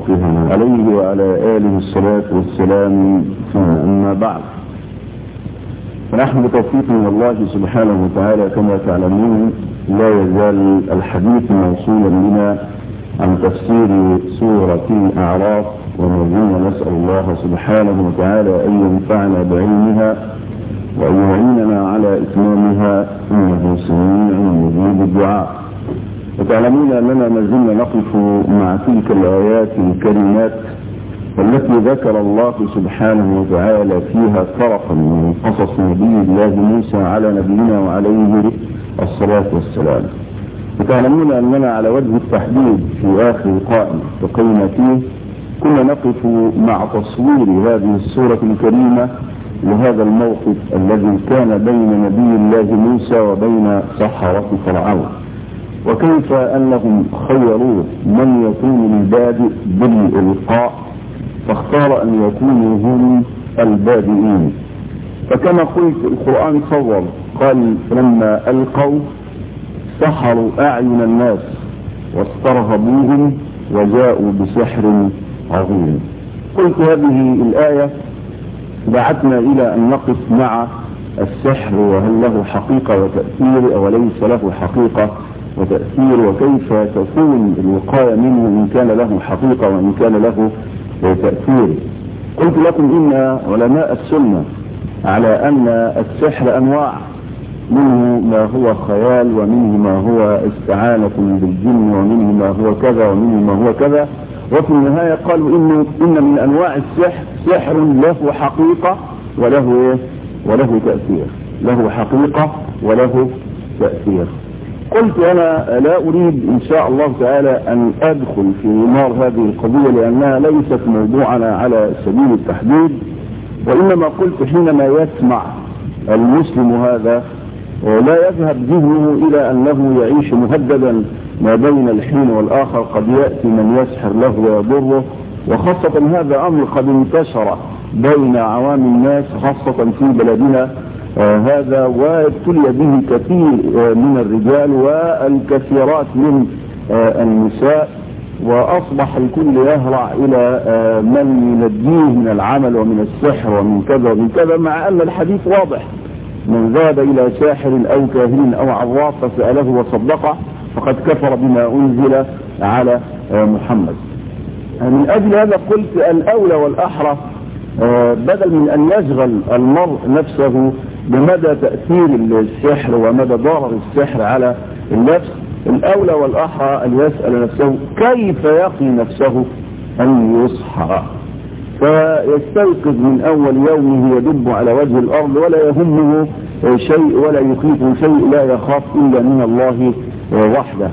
خلقه عليه وعلى آله الصلاة والسلام ثم أما بعد فنحن بتوفيق من الله سبحانه وتعالى كما تعلمون لا يزال الحديث موصولا بنا عن تفسير سورة الأعراف وما زلنا نسأل الله سبحانه وتعالى أن ينفعنا بعلمها وأن يعيننا على إتمامها إنه سميع مجيب الدعاء وتعلمون أننا ما زلنا نقف مع تلك الآيات الكريمات التي ذكر الله سبحانه وتعالى فيها طرفا من قصص نبي الله موسى على نبينا وعليه الصلاة والسلام وتعلمون أننا على وجه التحديد في آخر لقاء التقينا فيه كنا نقف مع تصوير هذه السورة الكريمة لهذا الموقف الذي كان بين نبي الله موسى وبين سحرة فرعون وكيف أنهم خيروا من يكون البادئ بالإلقاء فاختار أن يكونوا هم البادئين فكما قلت القرآن صور قال لما ألقوا سحروا أعين الناس واسترهبوهم وجاءوا بسحر عظيم قلت هذه الآية دعتنا إلى أن نقف مع السحر وهل له حقيقة وتأثير أو ليس له حقيقة وتأثير وكيف تكون الوقاية منه إن كان له حقيقة وإن كان له تأثير قلت لكم إن علماء السنة على أن السحر أنواع منه ما هو خيال ومنه ما هو استعانة بالجن ومنه ما هو كذا ومنه ما هو كذا وفي النهاية قالوا إنه إن من أنواع السحر سحر له حقيقة وله إيه؟ وله تأثير له حقيقة وله تأثير قلت أنا لا أريد إن شاء الله تعالى أن أدخل في نار هذه القضية لأنها ليست موضوعنا على سبيل التحديد وإنما قلت حينما يسمع المسلم هذا لا يذهب ذهنه إلى أنه يعيش مهددا ما بين الحين والآخر قد يأتي من يسحر له ويضره وخاصة هذا أمر قد انتشر بين عوام الناس خاصة في بلدنا آه هذا وابتلي به كثير آه من الرجال والكثيرات من آه النساء وأصبح الكل يهرع إلى من ينجيه من العمل ومن السحر ومن كذا ومن كذا مع أن الحديث واضح من ذهب إلى ساحر أو كاهن أو عراف فسأله وصدقه فقد كفر بما أنزل على محمد من أجل هذا قلت الأولى والأحرى بدل من أن يشغل المرء نفسه بمدى تأثير السحر ومدى ضرر السحر على النفس الأولى والأحرى أن يسأل نفسه كيف يقي نفسه أن يصحى فيستيقظ من أول يومه يدب على وجه الأرض ولا يهمه شيء ولا يخيفه شيء لا يخاف إلا من الله وحده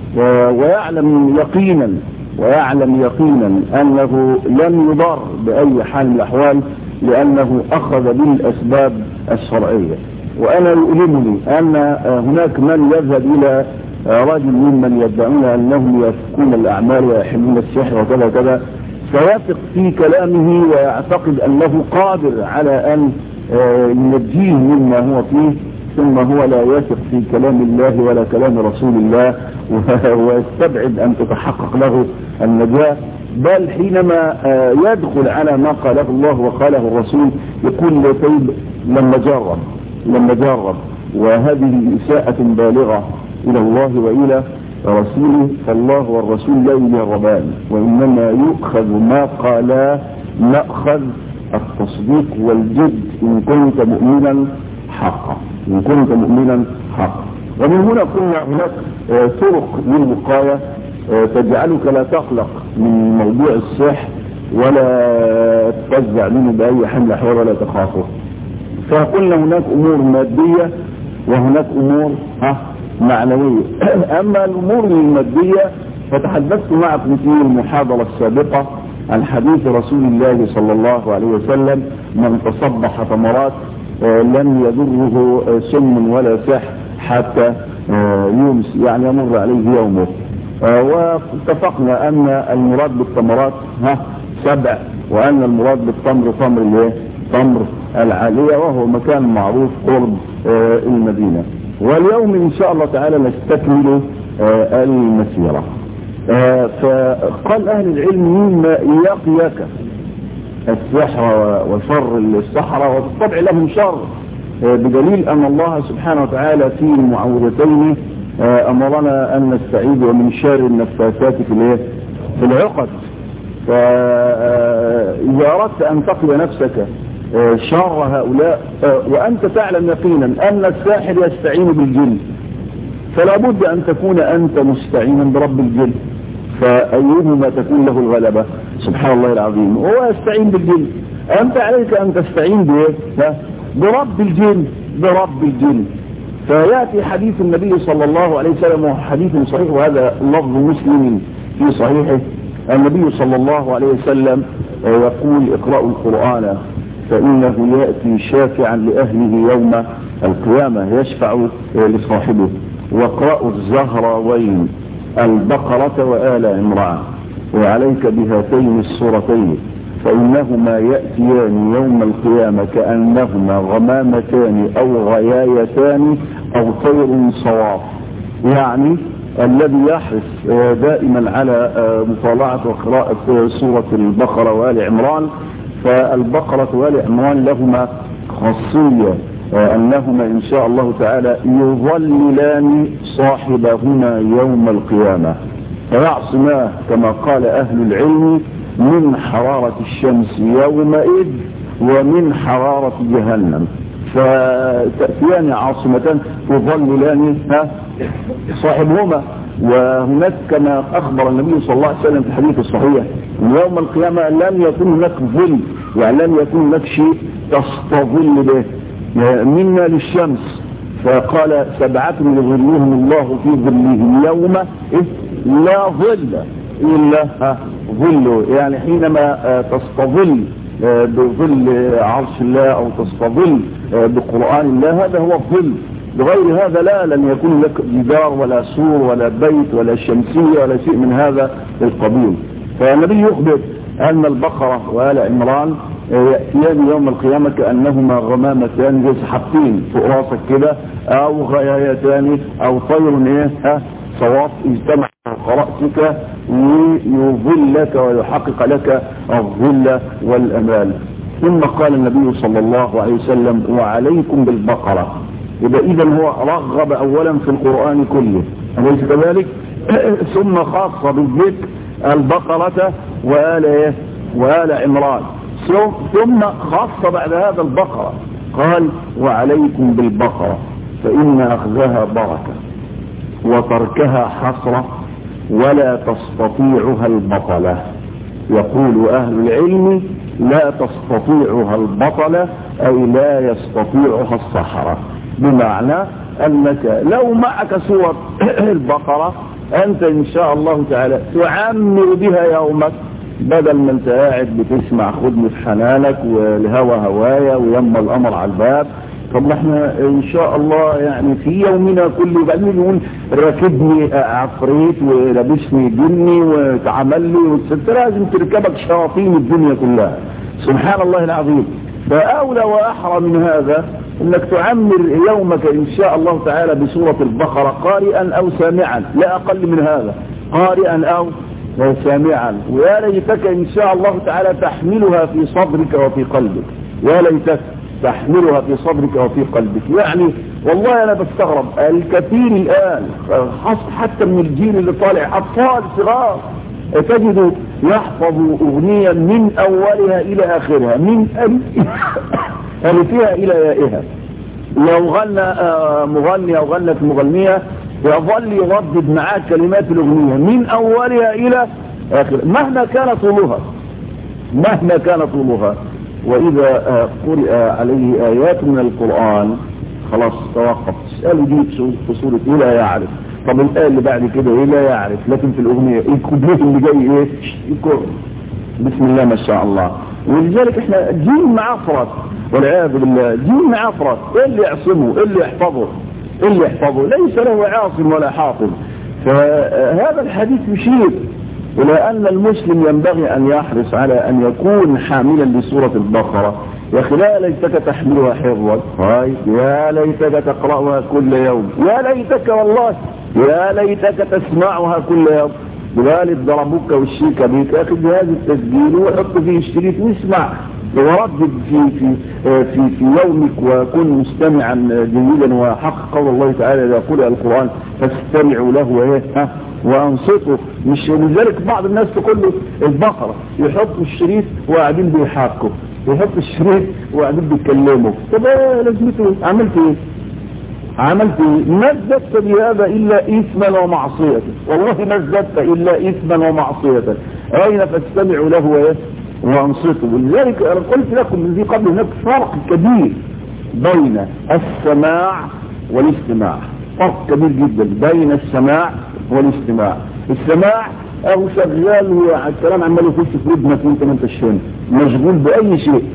ويعلم يقينا ويعلم يقينا أنه لم يضر بأي حال من الأحوال لأنه أخذ بالأسباب الشرعية وأنا يؤلمني أن هناك من يذهب إلى رجل ممن يدعون أنهم يفكون الأعمال ويحلون السحر وكذا كذا فيثق في كلامه ويعتقد أنه قادر على أن ينجيه مما هو فيه ثم هو لا يثق في كلام الله ولا كلام رسول الله ويستبعد أن تتحقق له النجاة بل حينما يدخل على ما قاله الله وقاله الرسول يقول طيب لما جرب لما جرب وهذه إساءة بالغة إلى الله وإلى رسوله فالله والرسول لا يجربان وإنما يؤخذ ما قالا مأخذ التصديق والجد إن كنت مؤمنا حقا إن كنت مؤمنا حقا ومن هنا قلنا هناك طرق للوقاية تجعلك لا تقلق من موضوع السحر ولا تفزع منه بأي حمل حوار ولا تخافه فقلنا هناك أمور مادية وهناك أمور ها معنوية أما الأمور المادية فتحدثت معكم في المحاضرة السابقة عن حديث رسول الله صلى الله عليه وسلم من تصبح ثمرات لم يضره سم ولا سحر حتى يمس يعني يمر عليه يومه واتفقنا أن المراد بالثمرات ها سبع وأن المراد بالتمر تمر الايه؟ تمر العالية وهو مكان معروف قرب المدينة واليوم إن شاء الله تعالى نستكمل المسيرة آه فقال أهل العلم مما يقيك السحر وشر السحرة وبالطبع لهم شر آه بدليل أن الله سبحانه وتعالى في المعوذتين آه أمرنا أن نستعيد ومن شر النفاثات في في العقد فإذا أردت أن تقي نفسك شر هؤلاء وأنت تعلم يقينا أن الساحر يستعين بالجن فلا بد أن تكون أنت مستعينا برب الجن فأيهما تكون له الغلبة سبحان الله العظيم هو يستعين بالجن أنت عليك أن تستعين بإيه برب الجن برب الجن فيأتي حديث النبي صلى الله عليه وسلم وهو حديث صحيح وهذا لفظ مسلم في صحيحه النبي صلى الله عليه وسلم يقول اقرأوا القرآن فإنه يأتي شافعا لأهله يوم القيامة يشفع لصاحبه واقرأوا الزهراوين البقرة وآل عمران وعليك بهاتين السورتين فإنهما يأتيان يوم القيامة كأنهما غمامتان أو غيايتان أو طير صواف يعني الذي يحرص دائما على مطالعة وقراءة سورة البقرة وآل عمران فالبقرة وآل عمران لهما خاصية أنهما إن شاء الله تعالى يظللان صاحبهما يوم القيامة فيعصماه كما قال أهل العلم من حرارة الشمس يومئذ ومن حرارة جهنم فتأتيان عاصمتان تظللان صاحبهما وهناك كما أخبر النبي صلى الله عليه وسلم في الحديث الصحيح يوم القيامة لم يكن هناك ظل يعني لم يكن هناك شيء تستظل به منا للشمس فقال سبعة يظلهم الله في ظله يوم إيه؟ لا ظل إلا ظله يعني حينما تستظل بظل عرش الله أو تستظل بقرآن الله هذا هو الظل بغير هذا لا لن يكون لك جدار ولا سور ولا بيت ولا شمسية ولا شيء من هذا القبيل فالنبي يخبر أن البقرة وآل عمران يأتيان يوم القيامة كأنهما غمامتان زي سحابتين فوق راسك كده أو غيايتان أو طير إيه ها صواف اجتمع رأسك ويظلك ويحقق لك الظل والأمال ثم قال النبي صلى الله عليه وسلم وعليكم بالبقرة يبقى إذا هو رغب أولا في القرآن كله أليس كذلك ثم خاص بالذكر البقرة وآل إيه وآل عمران ثم خاص بعد هذا البقرة قال وعليكم بالبقرة فإن أخذها بركة وتركها حسرة ولا تستطيعها البطلة يقول أهل العلم لا تستطيعها البطلة أي لا يستطيعها الصحراء بمعنى أنك لو معك سورة البقرة أنت إن شاء الله تعالى تعمر بها يومك بدل ما انت قاعد بتسمع خدمة حنانك والهوى هوايا ويما الأمر على الباب طب احنا ان شاء الله يعني في يومنا كله بعدين يقول راكبني عفريت ولابسني جني وتعمل لي وست لازم تركبك شياطين الدنيا كلها سبحان الله العظيم فاولى واحرى من هذا انك تعمر يومك ان شاء الله تعالى بسورة البقرة قارئا او سامعا لا اقل من هذا قارئا او سامعا ويا ليتك ان شاء الله تعالى تحملها في صدرك وفي قلبك يا ليتك تحملها في صدرك وفي قلبك يعني والله انا بستغرب الكثير الان حتى من الجيل اللي طالع اطفال صغار تجد يحفظ اغنية من اولها الى اخرها من الفها الى يائها لو غنى مغني او غنت مغنية يظل يردد معاك كلمات الاغنية من اولها الى اخرها مهما كان طولها مهما كان طولها وإذا قرئ عليه آيات من القرآن خلاص توقف تسأله دي في سورة إيه لا يعرف طب الآية اللي بعد كده إيه لا يعرف لكن في الأغنية إيه الكوبليت اللي جاي إيه يكون بسم الله ما شاء الله ولذلك احنا جيل معفرت والعياذ بالله جيل معفرت ايه اللي يعصمه ايه اللي يحفظه ايه اللي يحفظه ليس له عاصم ولا حافظ فهذا الحديث يشير إلى أن المسلم ينبغي أن يحرص على أن يكون حاملا لسورة البقرة يا أخي لا ليتك تحملها حفظا هاي يا ليتك تقرأها كل يوم يا ليتك والله يا ليتك تسمعها كل يوم بغالب ضربوك والشيكة بيك اخد جهاز التسجيل وحط فيه الشريط واسمع وردد في في في في يومك وكن مستمعا جيدا وحق قول الله تعالى اذا قرئ القران فاستمعوا له وايه ها وانصتوا مش لذلك بعض الناس تقول له البقره يحطوا الشريط وقاعدين بيحاكوا يحط الشريط وقاعدين بيتكلموا طب ايه لازمته عملت ايه؟ عملت ايه؟ ما ازددت بهذا الا اثما ومعصيه والله ما ازددت الا اثما ومعصيه اين فاستمعوا له وايه؟ وانصتوا ولذلك انا قلت لكم من ذي قبل هناك فرق كبير بين السماع والاستماع فرق كبير جدا بين السماع والاستماع السماع اهو شغال والكلام عمال يخش في ودنك وانت ما انتش فاهم مشغول باي شيء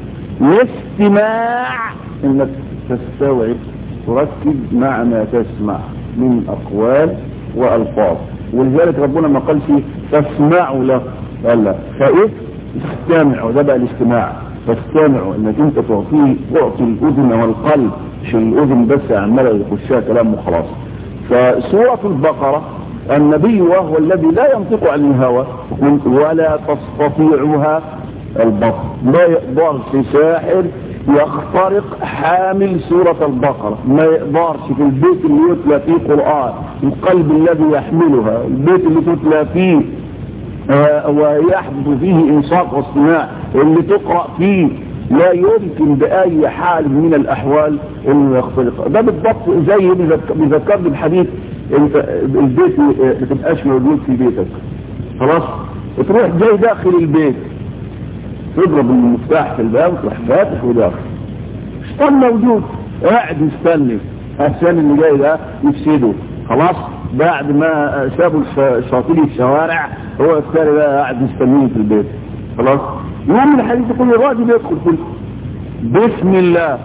الاستماع انك تستوعب تركز مع ما تسمع من اقوال والفاظ ولذلك ربنا ما قالش تسمعوا له قال لا فايه استمعوا ده بقى الاستماع فاستمعوا انك انت تعطيه تعطي الاذن والقلب مش الاذن بس عماله يخشها كلام وخلاص فسوره البقره النبي وهو الذي لا ينطق عن الهوى ولا تستطيعها البصر لا يقدرش ساحر يخترق حامل سورة البقرة ما يقدرش في البيت اللي يتلى فيه قرآن القلب الذي يحملها البيت اللي تتلى فيه آه ويحدث فيه انصاف واصطناع اللي تقرأ فيه لا يمكن بأي حال من الأحوال انه يخترق ده بالضبط زي بيذكرني بحديث انت البيت ما تبقاش موجود في بيتك خلاص تروح جاي داخل البيت تضرب المفتاح في الباب تروح فاتح وداخل شيطان موجود قاعد مستني عشان اللي جاي ده يفسده خلاص بعد ما سابوا الشاطئ الشوارع هو الثاني بقى قاعد مستنيه في البيت خلاص يوم الحديث يقول الراجل يدخل كل بسم الله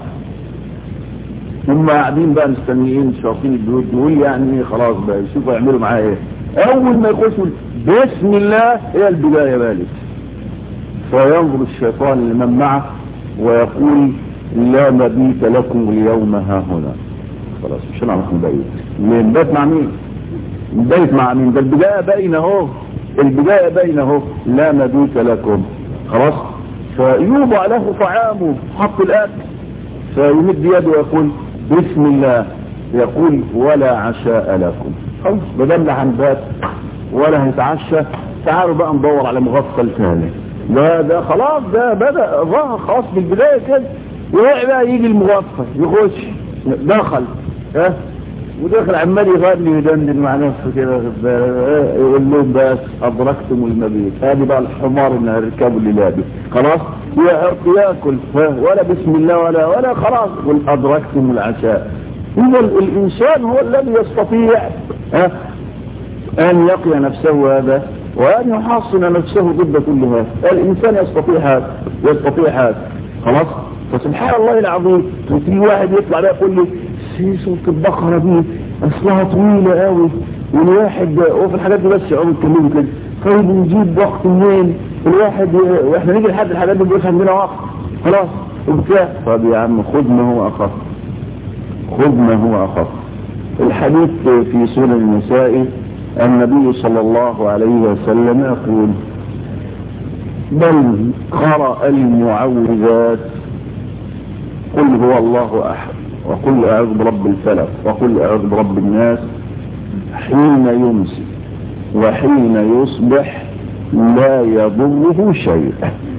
هم قاعدين بقى مستنيين شاطئين البيوت يقول يعني خلاص بقى يشوفوا يعملوا معاه ايه اول ما يخشوا بسم الله هي البدايه بالك فينظر الشيطان لمن معه ويقول لا مبيت لكم اليوم ها هنا خلاص مش هنعرف نبيت نبيت مع مين نبيت مع مين ده البدايه باينه اهو البدايه باينه اهو لا مبيت لكم خلاص فيوضع له طعامه حط الاكل فيمد يده ويقول بسم الله يقول ولا عشاء لكم خلاص بدل عن بات ولا هيتعشى تعالوا بقى ندور على مغفل ثاني لا ده خلاص ده بدأ ظهر خلاص من البداية كده وقع بقى يجي المغفل يخش دخل ها وداخل عمال يغني ويدندن مع نفسه كده يقول لهم بس ادركتم المبيت هذه بقى الحمار اللي هيركبوا الليله دي خلاص ياكل ولا بسم الله ولا ولا خلاص يقول ادركتم العشاء اذا الانسان هو الذي يستطيع ها ان يقي نفسه هذا وان يحصن نفسه ضد كل هذا الانسان يستطيع هذا يستطيع هذا خلاص فسبحان الله العظيم في واحد يطلع بقى يقول لي في صوت البقرة دي اصلها طويلة قوي والواحد وفي الحاجات دي بس يقعدوا يتكلموا كده طيب نجيب وقت منين الواحد واحنا نيجي لحد الحاجات دي مش عندنا وقت خلاص وبتاع طب يا عم خذ ما هو اخف خذ ما هو اخف الحديث في سنن النساء النبي صلى الله عليه وسلم يقول بل قرأ المعوذات قل هو الله احد وقل اعوذ برب الفلق وقل اعوذ برب الناس حين يمسي وحين يصبح لا يضره شيء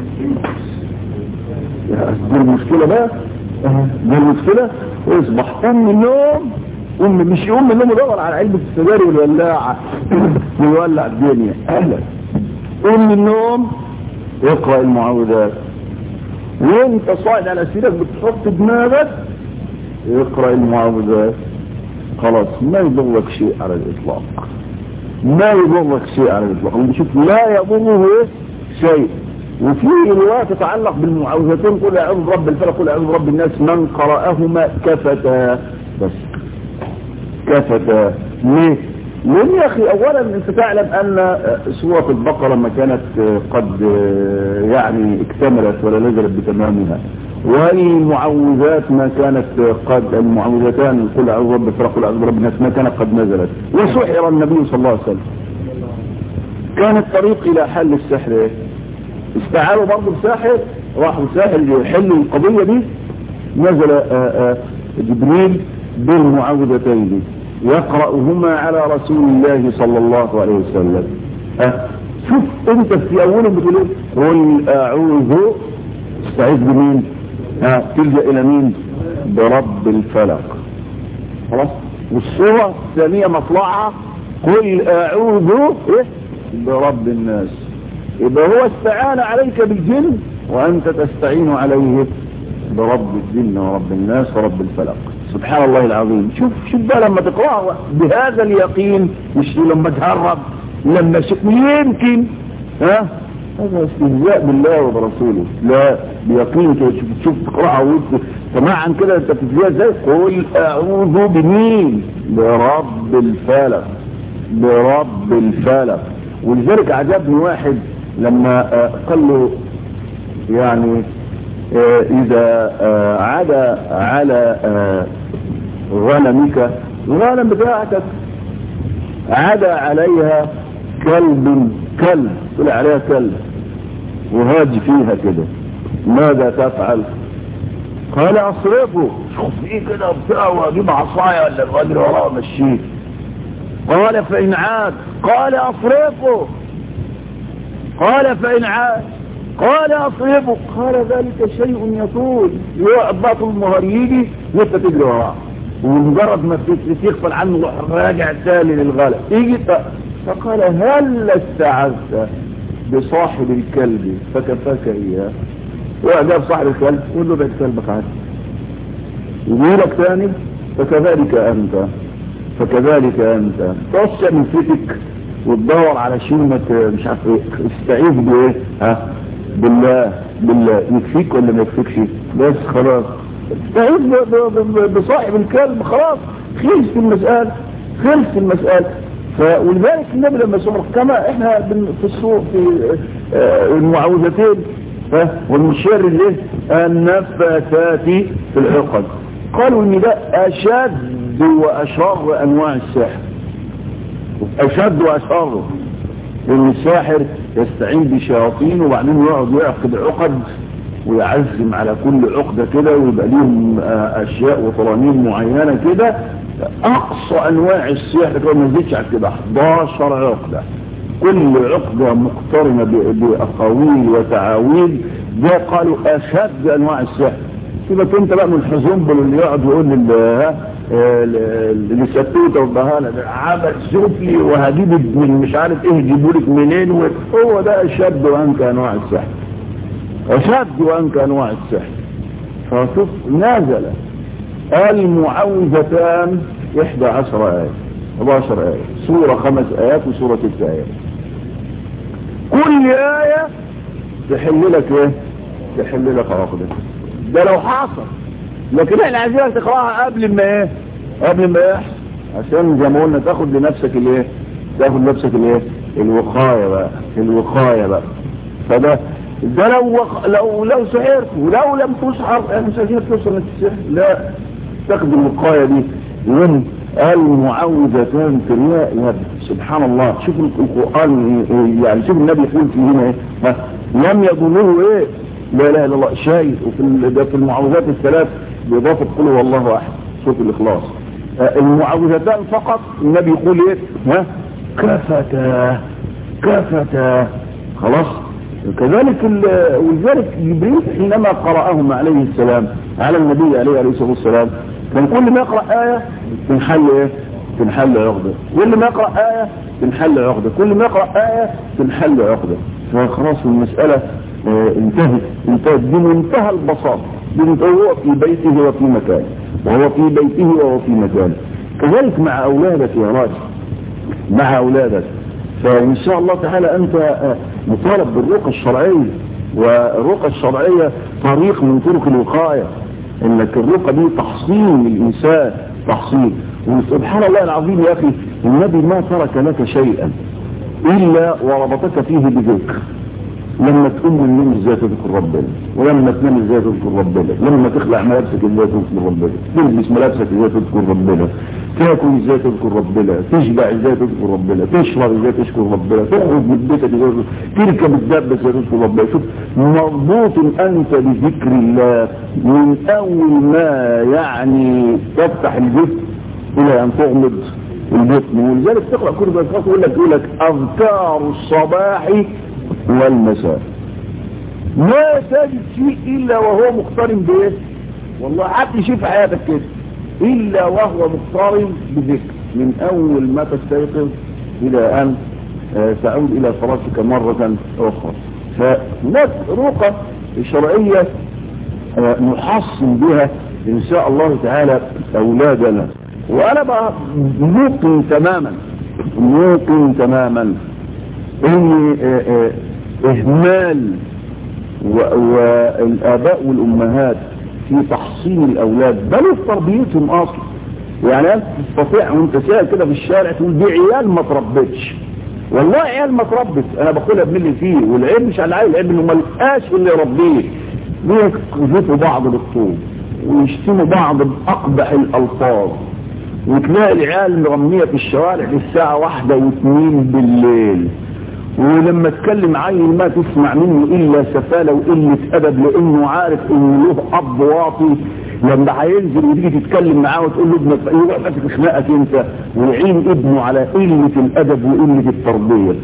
دي المشكلة بقى دي المشكلة يصبح قوم من النوم قوم مش يقوم من النوم يدور على علبة السجاري والولاعة ويولع الدنيا اهلا قوم من النوم اقرأ المعوذات وانت صاعد على سيرك بتحط دماغك اقرأ المعوذات خلاص ما يضرك شيء على الاطلاق ما يضرك شيء على الاطلاق نشوف لا يضره شيء وفي رواية تتعلق بالمعوذتين قل اعوذ برب الفلق قل اعوذ برب الناس من قرأهما كفتا بس كفتا ليه؟ لان يا اخي اولا انت تعلم ان سورة البقرة لما كانت قد يعني اكتملت ولا نزلت بتمامها والمعوذات ما كانت قد المعوذتان قل اعوذ برب الفلق قل اعوذ برب الناس ما كانت قد نزلت وسحر النبي صلى الله عليه وسلم كان الطريق الى حل السحر ايه استعانوا برضه بساحر راحوا ساحر يحلوا القضية دي نزل آآ آآ جبريل بالمعوذتين يقرأهما على رسول الله صلى الله عليه وسلم أه شوف انت في اولهم بتقول ايه قل اعوذ استعيذ بمين ها تلجا الى مين برب الفلق خلاص والصورة الثانية مطلعها قل اعوذ إيه؟ برب الناس يبقى هو استعان عليك بالجن وانت تستعين عليه برب الجن ورب الناس ورب الفلق سبحان الله العظيم شوف شوف بقى لما تقرأه بهذا اليقين مش لما تهرب لما يمكن ها هذا استهزاء بالله وبرسوله لا بيقين كده تشوف تشوف تقرأها وانت سماعا كده انت بتتجاه ازاي قل اعوذ بمين برب الفلق برب الفلق ولذلك عجبني واحد لما قال له يعني اذا عدا على غنمك الغنم بتاعتك عدا عليها كلب كلب طلع عليها كلب وهاجي فيها كده ماذا تفعل قال اصرفه شوف ايه كده بتاع واجيب عصايه ولا بقدر وراه مشيه قال فان عاد قال اصرفه قال فان عاد قال اصرفه قال ذلك شيء يطول يقعد طول النهار يجي وانت تجري وراه ومجرد ما تغفل عنه راجع تاني للغلب يجي فقال هل استعذت بصاحب الكلب فكفاك اياه وأجاب صاحب الكلب قول له بعد كلبك عادي يقول لك ثاني فكذلك أنت فكذلك أنت توسع من فتك وتدور على شيء ما مش عارف ايه استعيذ بايه ها بالله بالله يكفيك ولا ما يكفيكش بس خلاص استعيذ بصاحب الكلب خلاص خلص المسألة خلص المسألة ولذلك النبي لما سمر كما احنا في الصور في المعوذتين والمشير اللي النفاثات في العقد قالوا ان ده اشد واشر انواع السحر اشد واشر لان الساحر يستعين بشياطين وبعدين يقعد يعقد عقد ويعزم على كل عقدة كده ويبقى ليهم اشياء وطرانين معينة كده اقصى انواع السحر كده ما يزيدش على كده 11 عقدة كل عقدة مقترنة باقاويل وتعاويل ده قالوا اشد انواع السحر سيبك انت بقى من الحزنبل اللي يقعد يقول اللي ستوته والبهانه ده عمل سفلي وهجيب من مش عارف ايه جيبولك منين هو ده اشد وانك انواع السحر اشد وانك انواع السحر فشوف نازل المعوذتان 11 آية 11 آية سورة خمس آيات وسورة ست آيات كل آية تحل لك ايه تحل لك عقدة ده لو حصل لكن احنا عايزينك تقراها قبل ما ايه قبل ما يحصل عشان زي ما قلنا تاخد لنفسك الايه تاخد لنفسك الايه الوقاية بقى الوقاية بقى فده ده لو وق... لو لو سحرت ولو لم تسحر احنا مش عايزينك توصل للسحر لا تاخد الوقاية دي من المعوذتان في الرياء يا سبحان الله شوف القرآن يعني شوف النبي يقول في هنا ايه لم يضره ايه لا اله الا الله شيء وفي ده في المعوذات الثلاث باضافه قل هو الله احد شوف الاخلاص المعوذتان فقط النبي يقول ايه ها كفتا كفتا خلاص كذلك ولذلك جبريل حينما قرأهما عليه السلام على النبي عليه الصلاه والسلام كان كل ما يقرأ آية تنحل ايه تنحل عقدة كل ما يقرأ آية تنحل عقدة كل ما يقرأ آية تنحل عقدة فخلاص المسألة اه انتهت انتهت بمنتهى البساطة هو في بيته وفي مكانه وهو في بيته وهو في مكانه كذلك مع أولادك يا راجل مع أولادك فإن شاء الله تعالى أنت اه مطالب بالرقى الشرعية والرقى الشرعية طريق من طرق الوقاية انك الرقى دي تحصين الانسان تحصين وسبحان الله العظيم يا اخي النبي ما ترك لك شيئا الا وربطك فيه بذكر لما تقوم من النوم ازاي تذكر ربنا ولما تنام ازاي تذكر ربنا لما تخلع ملابسك ازاي تذكر ربنا تلبس ملابسك ازاي تذكر ربنا تاكل ازاي تذكر ربنا تشبع ازاي تذكر ربنا تشرب ازاي تشكر ربنا تخرج من بيتك ازاي تركب الدابه ازاي تذكر ربنا شوف مربوط انت بذكر الله من اول ما يعني تفتح الجسم الى ان تغمض الجسم ولذلك تقرا كل ده يقول لك يقول لك اذكار الصباح والمساء ما تجد شيء الا وهو مقترن بايه والله حتى شيء في حياتك كده إلا وهو مقترن بذكر من أول ما تستيقظ إلى أن تعود إلى صلاتك مرة أخرى فهناك رقى شرعية نحصن بها إن شاء الله تعالى أولادنا وأنا بقى موقن تماما موقن تماما إن إهمال والآباء والأمهات في تحصين الاولاد بل في تربيتهم اصلا يعني انت تستطيع وانت سائل كده في الشارع تقول دي عيال ما تربتش والله عيال ما تربت انا بقولها بملي فيه والعيب مش على العيال العيب انه ما لقاش اللي يربيه بيقذفوا بعض بالطوب ويشتموا بعض باقبح الالفاظ وتلاقي العيال مرميه في الشوارع للساعه واحدة واثنين بالليل ولما تكلم عيل ما تسمع منه الا سفالة وقلة ادب لانه عارف انه له اب واطي لما هينزل وتيجي تتكلم معاه وتقول له ابنك يروح ماسك خناقك انت ويعين ابنه على قلة الادب وقلة التربية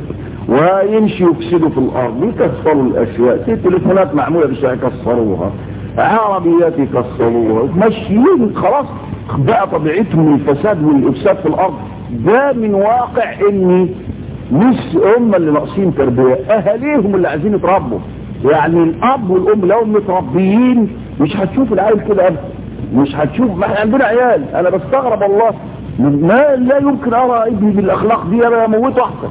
ويمشي يفسدوا في الارض يكسروا الاشياء في تليفونات معمولة بالشارع يكسروها عربيات يكسروها ماشيين خلاص بقى طبيعتهم الفساد والافساد في الارض ده من واقع اني مش هم اللي ناقصين تربية اهاليهم اللي عايزين يتربوا يعني الاب والام لو متربيين مش هتشوف العيال كده ابدا مش هتشوف ما احنا عندنا عيال انا بستغرب والله ما لا يمكن ارى ابني بالاخلاق دي انا اموته احسن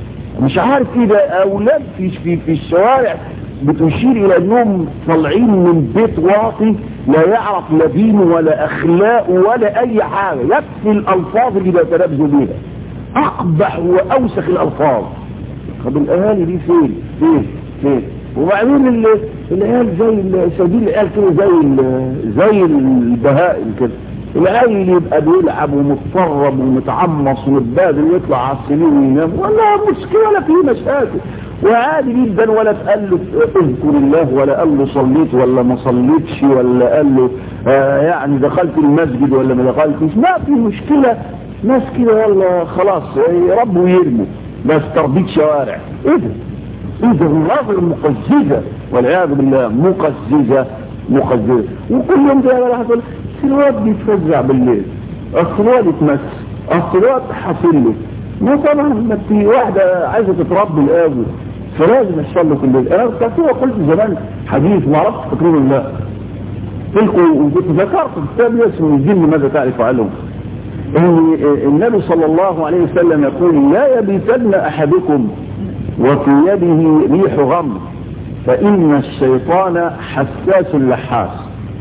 مش عارف ايه ده اولاد في في في الشوارع بتشير الى انهم طالعين من بيت واطي لا يعرف لا دين ولا اخلاق ولا اي حاجه يكفي الالفاظ اللي بيتلبسوا بيها اقبح واوسخ الالفاظ طب الاهالي دي فين فين فين وبعدين العيال زي سايبين العيال كده زي زي البهائم كده العيل يبقى بيلعب ومتفرب ومتعمص ومتبادل ويطلع على السرير وينام ولا مشكله ولا في مشاكل وعادي جدا ولا تقال له اذكر الله ولا قال له صليت ولا ما صليتش ولا قال له آه يعني دخلت المسجد ولا ما دخلتش ما في مشكله ناس كده والله خلاص يربوا ويرموا بس تربية شوارع ايه ده ايه ده النظر مقززة والعياذ بالله مقززة مقززة وكل يوم ده يا حصل الواد بيتفزع بالليل اصل الواد يتمس اصل الواد حاصل له ما طبعا ما في واحدة عايزة تتربي الاب فلازم يحصل له كل الليل انا كنت قلت زمان حديث ما عرفت تقريبا لا تلقوا وكنت ذكرت كتاب اسمه الجن ماذا تعرف عنهم ان النبي صلى الله عليه وسلم يقول لا يبيتن احدكم وفي يده ريح غمر فان الشيطان حساس لحاس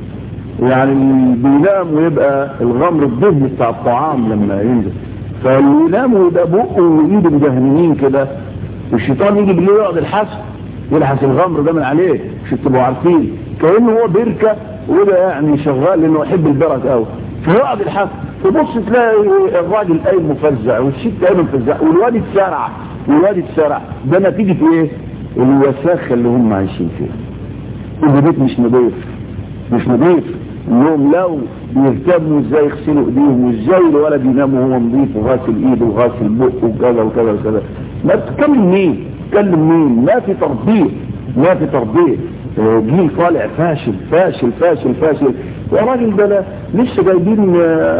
يعني بينام ويبقى الغمر الدهن بتاع الطعام لما ينزل فينام ويبقى بقه وايده مجهنين كده والشيطان يجي بالليل يقعد الحس يلحس الغمر ده من عليه مش تبقوا عارفين كانه هو بركه وده يعني شغال لانه يحب البركه قوي فيقعد الحس تبص تلاقي الراجل قايم مفزع والست قايم مفزع والواد اتسرع والواد اتسرع ده نتيجة ايه الوساخة اللي هم عايشين فيها البيت مش نظيف مش نظيف انهم لو بيهتموا ازاي يغسلوا ايديهم وازاي الولد ينام وهو نظيف وغاسل ايده وغاسل بقه وكذا وكذا وكذا ما تتكلم مين تتكلم مين ما في تربيه ما في تربيه جيل طالع فاشل فاشل فاشل فاشل يا راجل ده لسه جايبين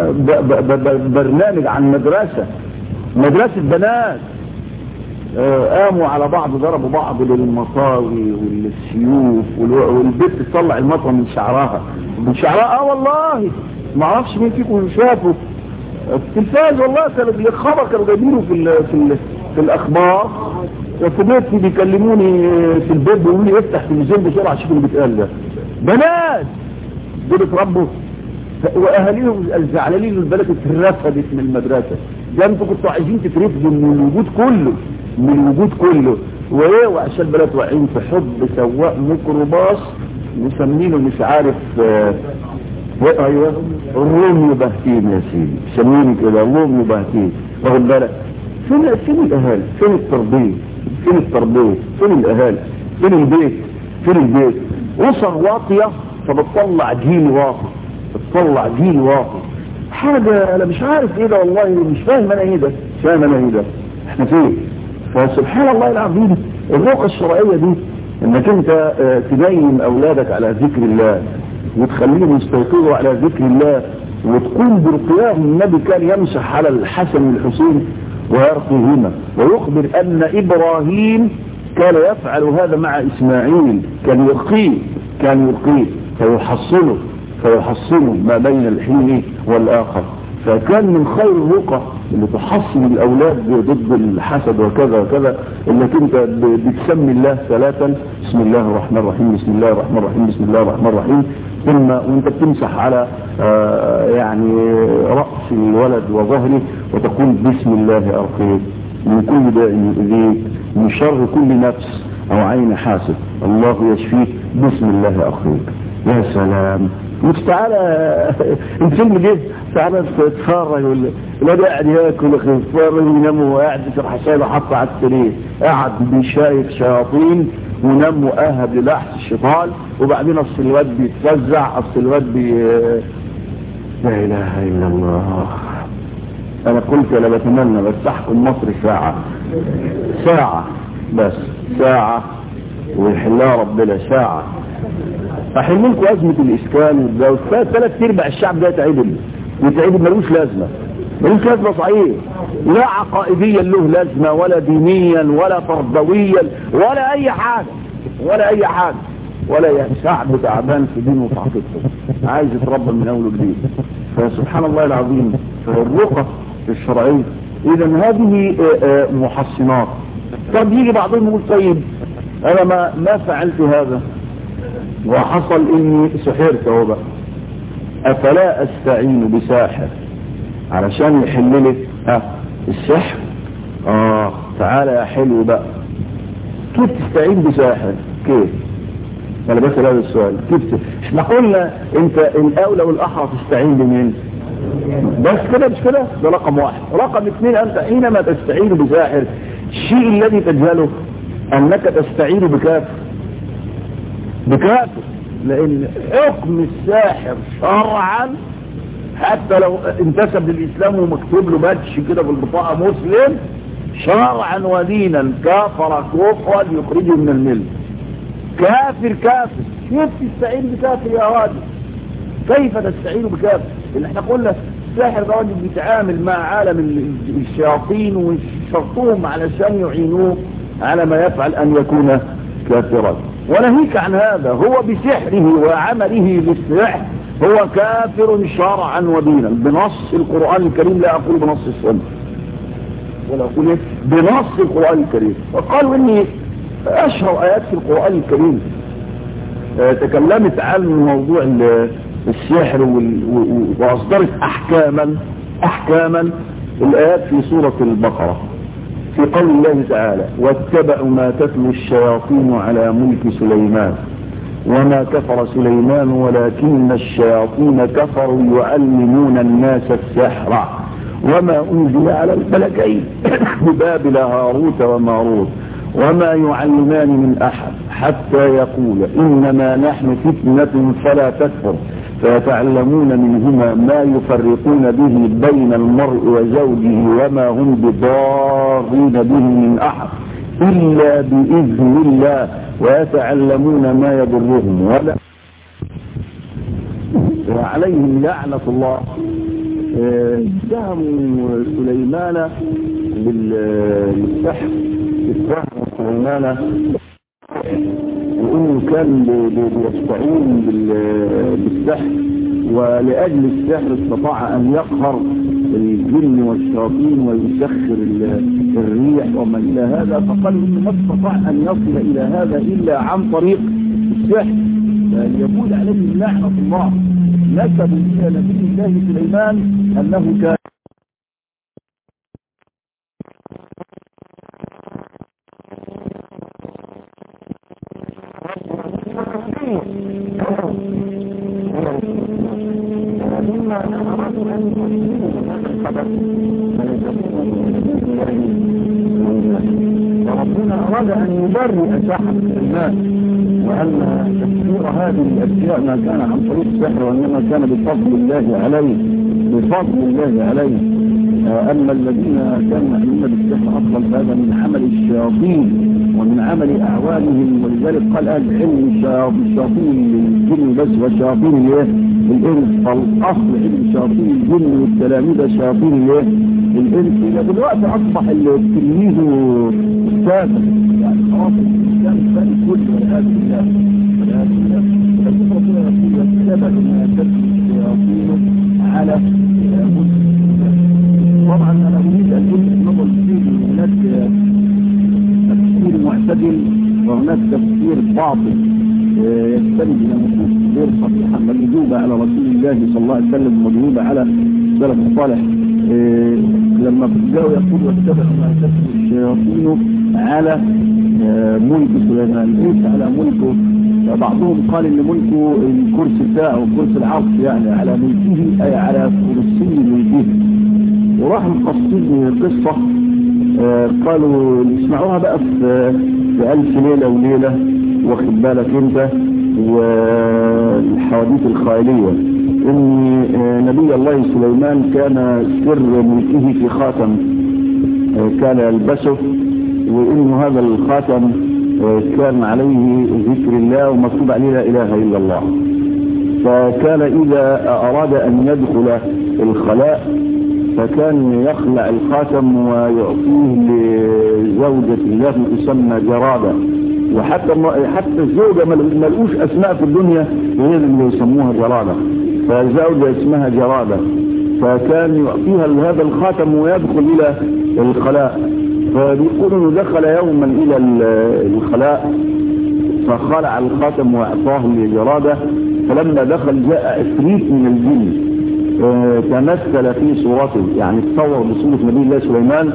برنامج عن مدرسة مدرسة بنات قاموا على بعض ضربوا بعض للمطاوي والسيوف والبنت تطلع المطوة من شعرها من شعرها اه والله ما اعرفش مين فيكم شافوا التلفاز والله كانوا الخبر كانوا جايبينه في ال في ال في الاخبار وفي بيتي بيكلموني في البيت بيقولوا لي افتح تلفزيون بسرعه شوف اللي بيتقال ده بنات دول اتربوا واهاليهم الزعلانين البلد اترفدت من المدرسه ده انتوا كنتوا عايزين تترفدوا من الوجود كله من الوجود كله وايه وعشان البلد واقعين في حب سواق ميكروباص مسمينه مش عارف آه ايوه الروم يبهتين يا سيدي سميني كده الروم يبهتين واخد بالك فين فين الاهالي فين التربيه فين التربيه فين الاهالي فين البيت فين البيت اسر واطيه فبتطلع جيل واطي بتطلع جيل واطي حاجه انا مش عارف ايه ده والله مش فاهم انا ايه ده مش فاهم انا ايه ده احنا فين فسبحان الله العظيم الرقى الشرعيه دي انك انت تبين اولادك على ذكر الله وتخليهم يستيقظوا على ذكر الله وتقوم برقياهم النبي كان يمسح على الحسن والحسين ويرقيهما ويخبر ان ابراهيم كان يفعل هذا مع اسماعيل كان يرقيه كان يرقيه فيحصنه فيحصنه ما بين الحين والاخر فكان من خير الرقى اللي تحصن الاولاد ضد الحسد وكذا وكذا انك انت بتسمي الله ثلاثا بسم الله الرحمن الرحيم بسم الله الرحمن الرحيم بسم الله الرحمن الرحيم ثم وانت بتمسح على آه يعني راس الولد وظهره وتقول بسم الله ارقيك من كل داء يؤذيك من شر كل نفس او عين حاسد الله يشفيك بسم الله ارقيك يا سلام مش تعالى الفيلم جه تعالى تتفرج ولا الواد قاعد ياكل يتفرج وينام وقاعد يشرح شاي حط على السرير قاعد بيشايف شياطين ونام مؤهب للحس الشيطان وبعدين اصل الواد بيتفزع اصل الواد بي لا اله الا الله انا قلت انا بتمنى بس احكم مصر ساعة ساعة بس ساعة ويحلها ربنا ساعة احل لكم ازمة الاسكان والجواز ثلاث ارباع الشعب ده يتعدل يتعدل ملوش لازمة ملوش لازمة صحيح لا عقائديا له لازمة ولا دينيا ولا تربويا ولا اي حاجة ولا اي حاجة ولا يعني شعب تعبان في دينه وتعقيدته عايز يتربى من اول وجديد فسبحان الله العظيم الرقى الشرعية اذا هذه محصنات طب يجي بعضهم يقول طيب انا ما ما فعلت هذا وحصل اني سحرت اهو بقى افلا استعين بساحر علشان يحل لك ها السحر اه تعالى يا حلو بقى كيف تستعين بساحر كيف انا بسأل هذا السؤال كيف احنا قلنا انت الاولى والاحرى تستعين بمين بس كده مش كده ده رقم واحد رقم اثنين انت حينما تستعين بساحر الشيء الذي تجهله انك تستعين بكافر بكافر لان حكم الساحر شرعا حتى لو انتسب للاسلام ومكتوب له باتش كده بالبطاقه مسلم شرعا ودينا كافر كفرا يخرجه من الملك كافر كافر كيف تستعين بكافر يا راجل كيف تستعين بكافر اللي احنا قلنا الساحر ده راجل بيتعامل مع عالم الشياطين ويشرطوهم علشان يعينوه على ما يفعل ان يكون كافرا ونهيك عن هذا هو بسحره وعمله بالسحر هو كافر شرعا ودينا بنص القرآن الكريم لا أقول بنص السنة ولا أقول إيه بنص القرآن الكريم وقالوا إني أشهر آيات في القرآن الكريم آه تكلمت عن موضوع السحر وأصدرت أحكاما أحكاما الآيات في سورة البقرة في قول الله تعالى واتبعوا ما تتلو الشياطين على ملك سليمان وما كفر سليمان ولكن الشياطين كفروا يعلمون الناس السحر وما أنزل على الملكين ببابل هاروت وماروت وما يعلمان من أحد حتى يقول إنما نحن فتنة فلا تكفر فيتعلمون منهما ما يفرقون به بين المرء وزوجه وما هم بضارين به من أحد إلا بإذن الله ويتعلمون ما يضرهم ولا وعليهم لعنة الله اتهموا سليمان بالسحر اتهموا سليمان وانه كان بيستعين بالسحر ولأجل السحر استطاع ان يقهر الجن والشياطين ويسخر الريح وما الى هذا فقال انه ما استطاع ان يصل الى هذا الا عن طريق السحر يقول عليه لعنة الله نسبوا الى نبي الله سليمان انه كان مما أرادوا أن وربنا أراد أن يبرئ ساحة الماء وأن تفسير هذه الأشياء ما كان عن طريق السحر وإنما كان بفضل الله عليه بفضل الله عليه أما الذين كانوا يعملون بالسحر أصلا فهذا من عمل الشياطين ومن عمل أعوانهم ولذلك قال أهل العلم الشياطين الجن بس والشياطين الايه؟ الإنس فالأصل علم شياطين الجن والتلاميذ شياطين الايه؟ الإنس إلى دلوقتي أصبح التلميذ أستاذا يعني خلاص الإسلام فاني كل والعياذ بالله والعياذ بالله فالكفر ربنا يقول واتبع ما تتلو الشياطين على طبعا انا اريد ان اقول نظر فيه هناك تفسير معتدل وهناك تفسير باطل يستند الى نصوص غير صحيحه مكذوبه على رسول الله صلى الله عليه وسلم ومكذوبه على السلف الصالح لما جاءوا يقول واتبعوا ما تتلو الشياطين على ملك سليمان ليس على ملكه بعضهم قال ان ملكه الكرسي بتاعه كرسي العرش يعني على ملكه اي على كرسي ملكه وراح مقصدين قصة آه قالوا اسمعوها بقى في, في ألف ليلة وليلة واخد بالك انت والحواديت الخيالية ان آه نبي الله سليمان كان سر ملكه في خاتم آه كان يلبسه وانه هذا الخاتم كان عليه ذكر الله ومكتوب عليه لا اله الا الله فكان اذا اراد ان يدخل الخلاء فكان يخلع الخاتم ويعطيه لزوجة له تسمى جرادة وحتى حتى الزوجة ملقوش اسماء في الدنيا وهي اللي يسموها جرادة فزوجة اسمها جرادة فكان يعطيها هذا الخاتم ويدخل الى الخلاء فبيقولوا دخل يوما الى الخلاء فخلع الخاتم واعطاه لجرادة فلما دخل جاء عفريت من الجن تمثل في صورته يعني تصور بصورة نبي الله سليمان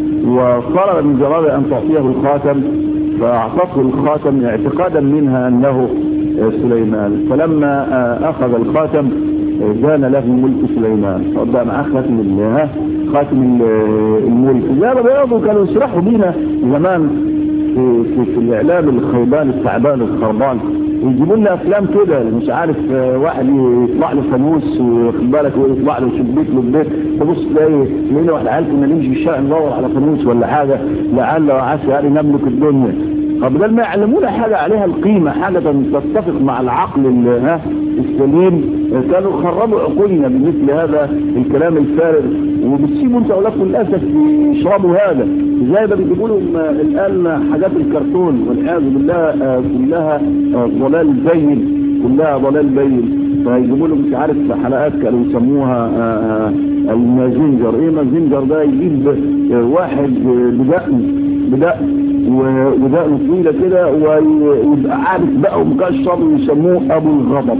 وطلب من جرادة أن تعطيه الخاتم فأعطته الخاتم اعتقادا منها أنه سليمان فلما أخذ الخاتم كان له ملك سليمان فقد معاه خاتم الله خاتم الملك زي ما بيقضوا كانوا يسرحوا بينا زمان في, في, في الإعلام الخيبان التعبان الخربان ويجيبوا لنا افلام كده مش عارف واحد يطلع له فانوس واخد بالك ويطلع له شبيك له البيت تبص تلاقي لقينا واحد عيال كنا نمشي في الشارع ندور على فانوس ولا حاجه لعل وعسى يعني نملك الدنيا فبدل ما يعلمونا حاجه عليها القيمه حاجه تتفق مع العقل ها السليم كانوا خربوا عقولنا بمثل هذا الكلام الفارغ وبتسيبوا انت اولادكم للاسف يشربوا هذا زي ما بيجيبوا لهم الان حاجات الكرتون والعياذ بالله كلها ضلال بين كلها ضلال بين فيجيبوا لهم مش عارف حلقات كانوا يسموها المازنجر ايه مازنجر ده يجيب واحد بدقن بدقن ودقنه طويله كده ويبقى عارف بقى ومكشر ويسموه ابو الغضب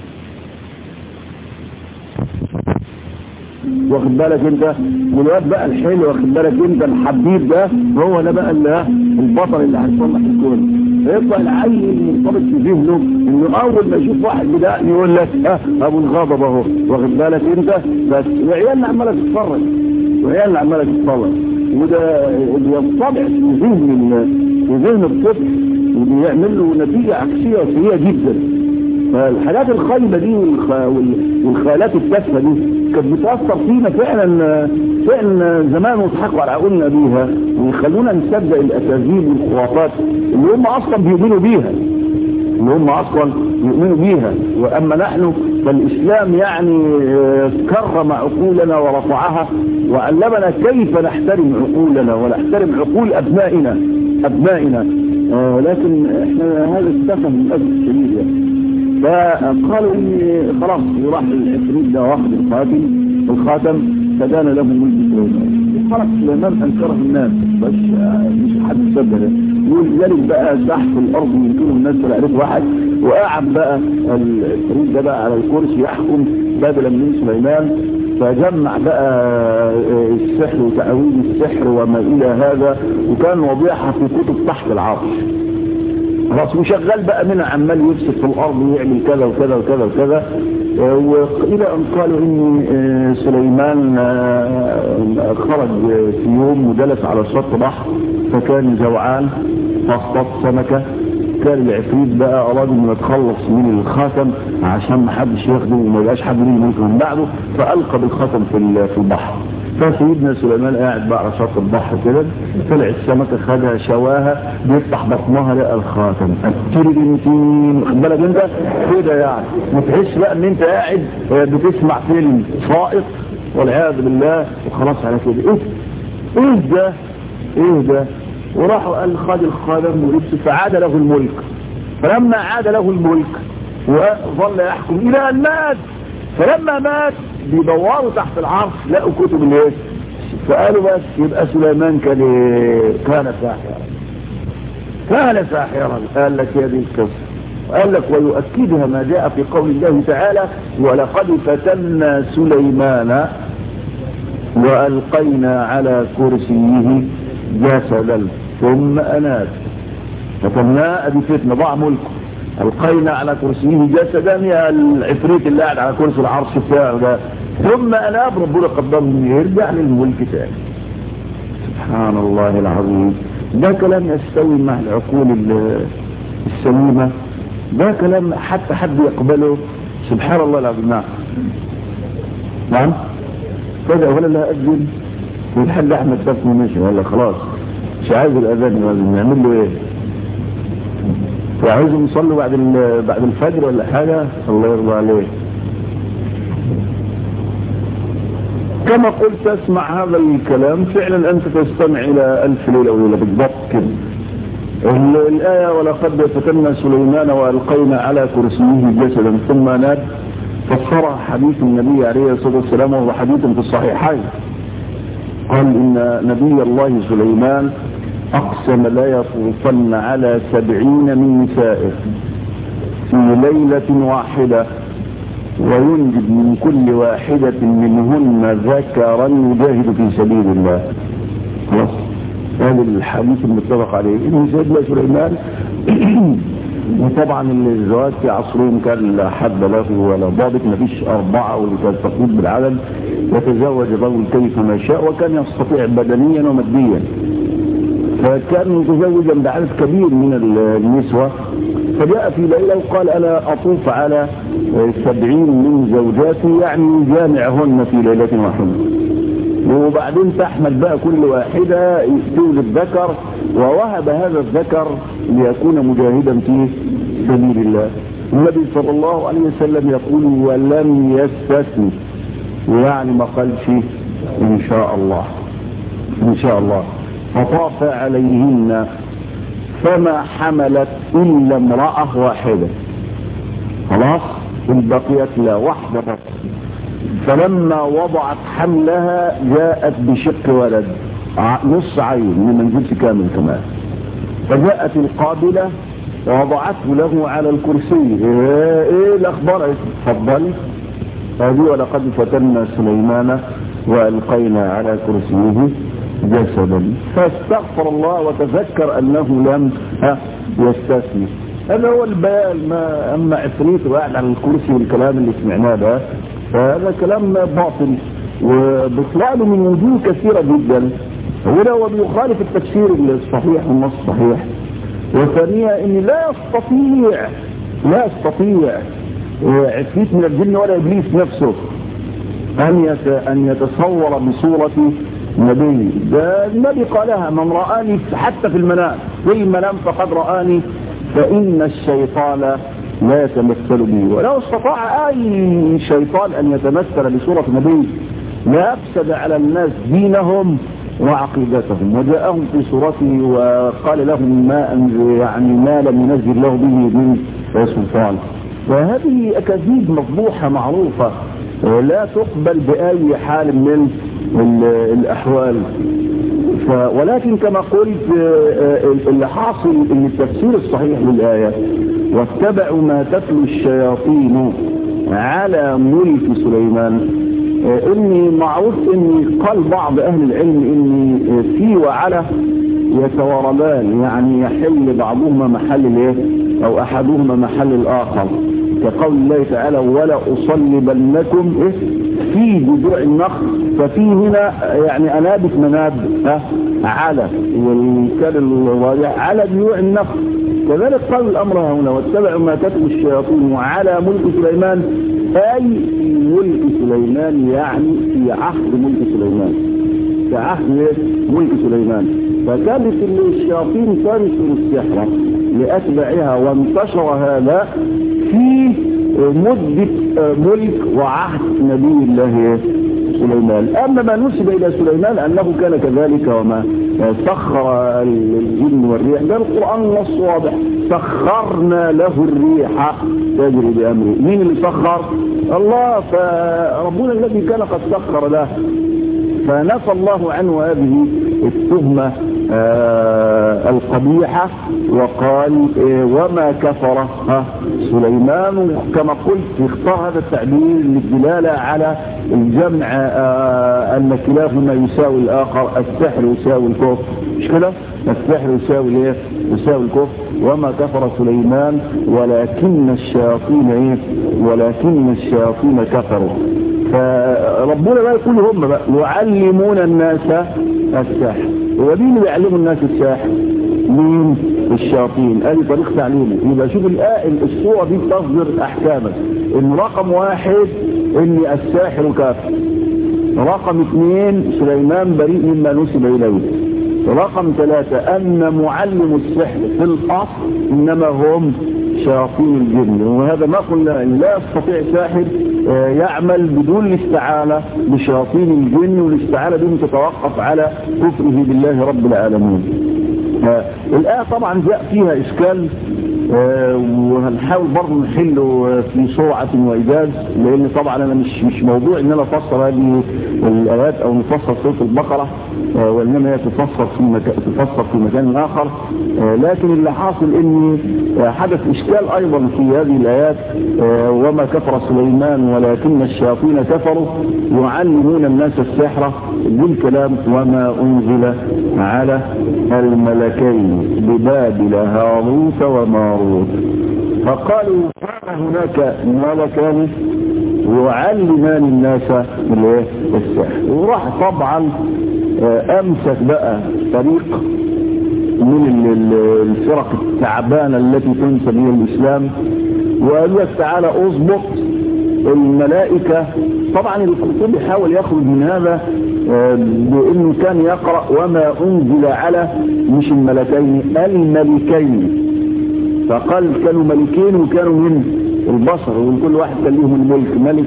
واخد بالك انت والواد بقى الحلو واخد بالك انت الحبيب ده هو ده بقى اللي البطل اللي هيصلح الكون فيطلع العيل مرتبط في ذهنه انه اول ما يشوف واحد بدقن يقول لك اه ابو الغضب اهو واخد بالك انت بس وعيالنا عماله تتفرج وعيالنا عماله تتفرج وده بينطبع في ذهن في ذهن الطفل وبيعمل له نتيجه عكسيه وسيئه جدا فالحاجات الخايبه دي والخيالات التافهه دي كانت بتاثر فينا فعلا فعلا زمان وضحكوا على عقولنا بيها ويخلونا نصدق الاكاذيب والخرافات اللي هم اصلا بيؤمنوا بيها اللي هم اصلا يؤمنوا بيها واما نحن فالاسلام يعني كرم عقولنا ورفعها وعلمنا كيف نحترم عقولنا ونحترم عقول ابنائنا ابنائنا ولكن احنا هذا السفه للاسف الشديد يعني فقالوا ان خلاص يروح العفريت ده واخد الخاتم الخاتم فدان له ملك سليمان خلاص سليمان انكره الناس بس مش حد صدق يقول ذلك بقى تحت الارض يمكن الناس لا يعرف واحد وقعد بقى العفريت ده بقى على الكرسي يحكم بدلا من سليمان فجمع بقى السحر وتعويل السحر وما الى هذا وكان وضعها في كتب تحت العرش خلاص وشغال بقى منها عمال يفسد في الارض ويعمل كذا وكذا وكذا وكذا والى ان قالوا ان سليمان خرج في يوم وجلس على شط بحر فكان جوعان فاصطاد سمكه كان العفريت بقى اراد انه يتخلص من الخاتم عشان ما حدش ياخده وما يبقاش حد ليه ممكن من بعده فالقى بالخاتم في في البحر فسيدنا سليمان قاعد بقى على شط البحر كده طلع السمكه خدها شواها بيفتح بطنها لقى الخاتم الترينتين خد بالك انت كده يعني وتحس بقى ان انت قاعد بتسمع فيلم سائق والعياذ بالله وخلاص على كده ايه ايه ده ايه ده وراحوا قال خد الخاتم ولبس فعاد له الملك فلما عاد له الملك وظل يحكم الى ان مات فلما مات بيدوروا تحت العرش لقوا كتب الايه فقالوا بس يبقى سليمان كان كان ساحرا كان ساحرا قال لك يا دي القصه قال لك ويؤكدها ما جاء في قول الله تعالى ولقد فتنا سليمان والقينا على كرسيه جسدا ثم اناب فتناه ادي فتنه ضاع ملكه القينا على كرسيه جسدا يا العفريت اللي قاعد على كرسي العرش بتاعه ده ثم اناب ربنا قدره يرجع للملك تاني سبحان الله العظيم ده كلام يستوي مع العقول السليمة ده كلام حتى حد يقبله سبحان الله العظيم نعم نعم فجأة ولا لا أذن والحاج أحمد شافني ماشي ولا خلاص مش عايز الأذان لازم نعمل له إيه وعايزهم يصلوا بعد بعد الفجر ولا حاجة الله يرضى عليه كما قلت اسمع هذا الكلام فعلا أنت تستمع إلى ألف ليلة وليلة بالضبط كده الآية ولقد فتنا سليمان وألقينا على كرسيه جسدا ثم ناد فسرها حديث النبي عليه الصلاة والسلام وهو حديث في الصحيحين قال إن نبي الله سليمان أقسم لا يطوفن على سبعين من نسائه في ليلة واحدة وينجب من كل واحدة منهن ذكرا يجاهد في سبيل الله خلاص هذا الحديث المتفق عليه إن سيدنا سليمان وطبعا الزواج في عصرهم كان لا حد له ولا ضابط ما فيش أربعة واللي كان تقييد بالعدد يتزوج الرجل كيف ما شاء وكان يستطيع بدنيا وماديا فكان متزوجا بعدد كبير من النسوة فجاء في ليلة وقال أنا أطوف على سبعين من زوجاتي يعني جامعهن في ليلة واحدة وبعدين تحمل بقى كل واحدة تولد ذكر ووهب هذا الذكر ليكون مجاهدا في سبيل الله النبي صلى الله عليه وسلم يقول ولم يستثني يعني ما قالش ان شاء الله ان شاء الله فطاف عليهن فما حملت الا امرأة واحدة خلاص بقيت لا واحدة بس فلما وضعت حملها جاءت بشق ولد نص عين من منزلش كامل كمان فجاءت القابلة ووضعته له على الكرسي ايه, إيه الاخبار اتفضلي هذه ولقد فتنا سليمان والقينا على كرسيه جسدا فاستغفر الله وتذكر انه لم يستثني هذا هو البيان ما اما عفريت وقاعد على الكرسي والكلام اللي سمعناه ده فهذا كلام باطل وبيطلع له من وجوه كثيره جدا اولا هو بيخالف التفسير الصحيح والنص الصحيح وثانيا ان لا يستطيع لا يستطيع عفريت من الجن ولا ابليس نفسه ان ان يتصور بصوره نبي ده النبي قالها من رآني حتى في المنام في المنام فقد رآني فإن الشيطان لا يتمثل بي ولو استطاع أي شيطان أن يتمثل بصورة نبي لا أفسد على الناس دينهم وعقيدتهم وجاءهم في صورته وقال لهم ما أنزل يعني ما لم ينزل الله به من سلطان وهذه أكاذيب مفضوحة معروفة لا تقبل بأي حال من الأحوال ف ولكن كما قلت اللي حاصل ان التفسير الصحيح للآية واتبعوا ما تتلو الشياطين على ملك سليمان اني معروف اني قال بعض اهل العلم اني في وعلى يتواربان يعني يحل بعضهما محل الايه او احدهما محل الاخر كقول الله تعالى ولا اصلبنكم إيه في جذوع النخل ففي هنا يعني انابت مناب ها على والكلم على جذوع النخل كذلك قال الامر هنا واتبعوا ما تتلو الشياطين وعلى ملك سليمان اي في ملك سليمان يعني في عهد ملك سليمان في عهد ملك سليمان فكانت الشياطين تنشر السحر لاتباعها وانتشر هذا في مدة ملك وعهد نبي الله سليمان أما ما نسب إلى سليمان أنه كان كذلك وما سخر الجن والريح ده القرآن نص واضح سخرنا له الريح تجري بأمره مين اللي سخر الله فربنا الذي كان قد سخر له فنفى الله عنه هذه التهمة آه القبيحة وقال آه وما كفر آه سليمان كما قلت اختار هذا التعبير للدلالة على الجمع أن كلاهما يساوي الآخر السحر يساوي الكفر مش كده السحر يساوي الايه يساوي الكفر وما كفر سليمان ولكن الشياطين ايه ولكن الشياطين كفروا فربنا بقى يقول هم بقى يعلمون الناس السحر هو مين اللي بيعلموا الناس السحر مين الشياطين ادي طريقه تعليمه يبقى شوف الصوره دي تصدر احكاما ان رقم واحد ان الساحر كافر رقم اثنين سليمان بريء مما نسب اليه رقم ثلاثة أن معلم السحر في الأصل إنما هم شياطين الجن وهذا ما قلنا إن لا يستطيع ساحر يعمل بدون الاستعانة بشياطين الجن والاستعانة بهم تتوقف على كفره بالله رب العالمين الآية طبعا جاء فيها إشكال وهنحاول برضه نحله في سرعة وإيجاز لأن طبعا أنا مش مش موضوع إن أنا أفسر هذه الآيات أو نفسر سورة البقرة وإنما هي تفسر في مكان تفسر في مكان آخر لكن اللي حاصل إن حدث إشكال أيضا في هذه الآيات وما كفر سليمان ولكن الشياطين كفروا يعلمون الناس السحر بالكلام وما أنزل على الملكين ببابل هاروت وماروت فقالوا كان هناك ملكان يعلمان الناس السحر وراح طبعا امسك بقى طريق من الفرق التعبانة التي تنسب الى الاسلام وقال لك تعالى اضبط الملائكة طبعا القرطبي حاول يخرج من هذا بانه كان يقرأ وما انزل على مش الملكين الملكين فقال كانوا ملكين وكانوا من البصر وكل واحد كان لهم الملك ملك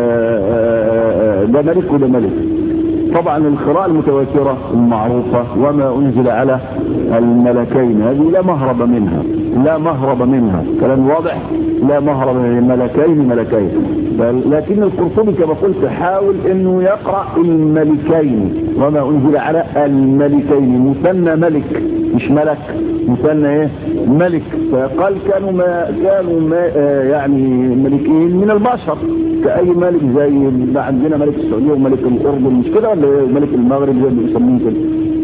ده ملك وده ملك طبعا القراءة المتواترة المعروفة وما أنزل على الملكين هذه لا مهرب منها لا مهرب منها كلام واضح لا مهرب من الملكين ملكين لكن القرطبي كما قلت حاول انه يقرأ الملكين وما أنزل على الملكين مثنى ملك مش ملك مثنى ايه ملك فقال كانوا ما كانوا ما يعني ملكين من البشر كأي ملك زي ما عندنا ملك السعودية وملك الأردن مش كده ولا ملك المغرب زي ما بيسموه كده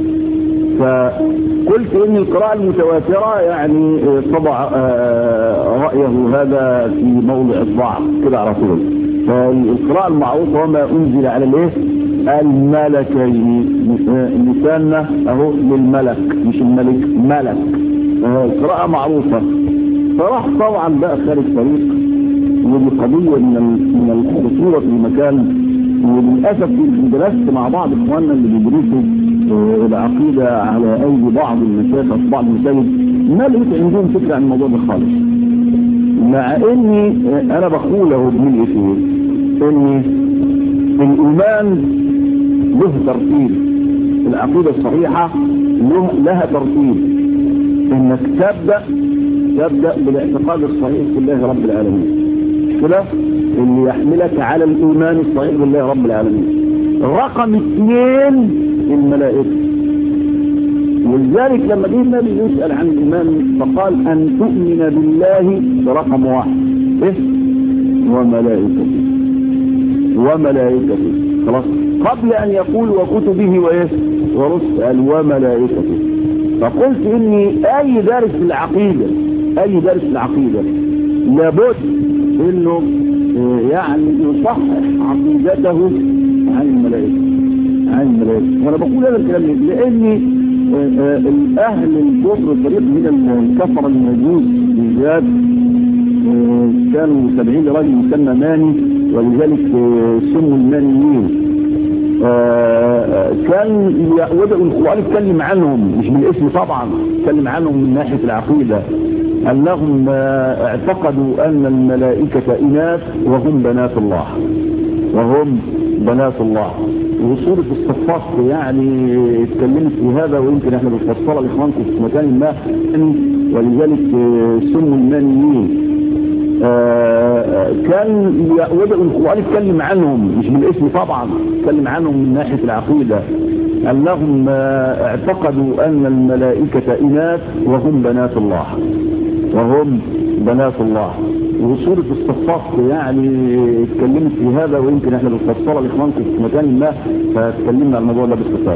فقلت ان القراءة المتواترة يعني طبع رأيه هذا في موضع الضعف كده على طول فالقراءة المعروفة وما أنزل على الايه الملكين مثالنا اهو للملك مش الملك ملك القراءة معروفة فراح طبعا بقى خارج طريق ودي قضية من من الخطورة في المكان وللأسف درست مع بعض إخواننا اللي بيدرسوا العقيدة على أيدي بعض المشايخ في بعض المساجد ما لقيت عندهم فكرة عن الموضوع ده خالص مع إني أنا بقول أهو بملء فيه إن الإيمان له ترتيب العقيدة الصحيحة له لها ترتيب إنك تبدأ تبدأ بالاعتقاد الصحيح بالله رب العالمين كده اللي يحملك على الإيمان الصحيح بالله رب العالمين رقم اثنين الملائكة ولذلك لما جه النبي يسأل عن الإيمان فقال أن تؤمن بالله برقم واحد إيه وملائكته وملائكته خلاص قبل أن يقول وكتبه وإيه ورسل وملائكته فقلت اني اي دارس في العقيدة اي دارس في العقيدة لابد انه يعني يصحح عقيدته عن الملائكة عن الملائكة وانا بقول هذا الكلام لاني الاهل الكفر فريق من الكفر المجوس بالذات كانوا سبعين راجل مسمى ماني ولذلك سموا المانيين كان بدأوا القرآن يتكلم عنهم مش بالاسم طبعا يتكلم عنهم من ناحية العقيدة أنهم اعتقدوا أن الملائكة إناث وهم بنات الله وهم بنات الله وصورة الصفات يعني اتكلمت في هذا ويمكن احنا بنفصلها لاخوانكم في مكان ما ولذلك سموا المانيين كان بدأوا القرآن يتكلم عنهم مش بالاسم طبعا يتكلم عنهم من ناحية العقيدة أنهم اعتقدوا أن الملائكة إناث وهم بنات الله وهم بنات الله وصورة الصفات يعني اتكلمت في هذا ويمكن احنا بنفصلها لاخوانكم في مكان ما فتكلمنا عن الموضوع ده باختصار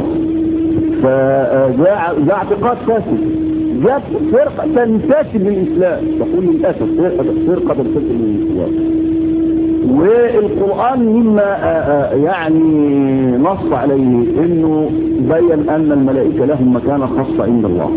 فجاء جاء اعتقاد فاسد جاءت فرقة تنتسب للإسلام تقول للأسف فرقة فرقة تنتسب للإسلام والقرآن مما يعني نص عليه انه بين ان الملائكة لهم مكانة خاصة عند الله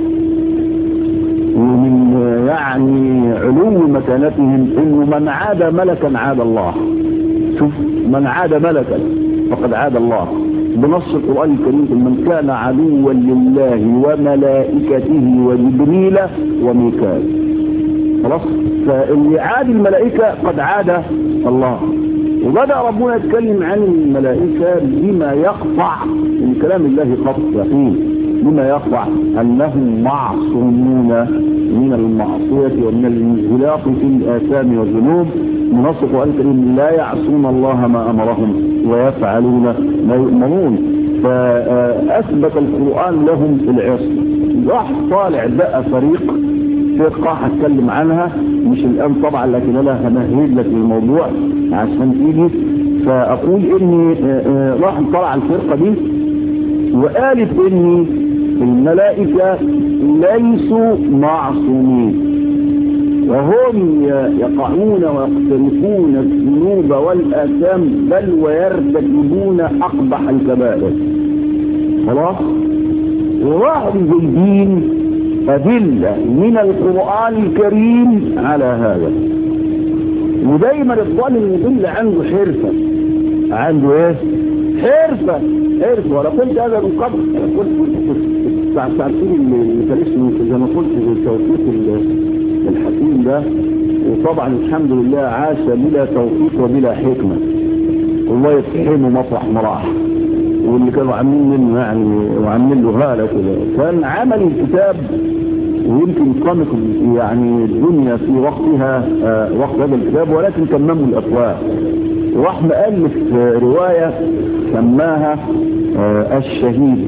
ومن يعني علو مكانتهم انه من عاد ملكا عاد الله شوف من عاد ملكا فقد عاد الله بنص القرآن الكريم من كان عدوا لله وملائكته وجبريل وميكال خلاص فاللي عاد الملائكة قد عاد الله وبدأ ربنا يتكلم عن الملائكة بما يقطع من كلام الله قطع يقين بما يقطع أنهم معصومون من المعصية ومن الانزلاق في الآثام والذنوب نص القرآن الكريم لا يعصون الله ما أمرهم ويفعلون ما يؤمرون فأثبت القرآن لهم العصر راح طالع بقى فريق فرقة هتكلم عنها مش الآن طبعا لكن أنا همهد لك الموضوع عشان تيجي فأقول إني راح طلع الفرقة دي وقالت إني الملائكة ليسوا معصومين وهم يقعون ويقترفون الذنوب والآثام بل ويرتكبون أقبح الكبائر خلاص وراحوا جايبين أدلة من القرآن الكريم على هذا ودايما الظالم يدل عنده حرفة عنده ايه حرفة حرفة وانا قلت هذا من قبل انا قلت تعرفين اللي كان اسمه زي ما قلت التوفيق الحكيم ده وطبعا الحمد لله عاش بلا توفيق وبلا حكمة والله يتحمه مطرح مراح واللي كانوا عاملين منه يعني وعاملين له هالة كده كان عمل الكتاب ويمكن قامت يعني الدنيا في وقتها آه وقت هذا الكتاب ولكن تمموا الأفواه وراح مؤلف رواية سماها آه الشهيد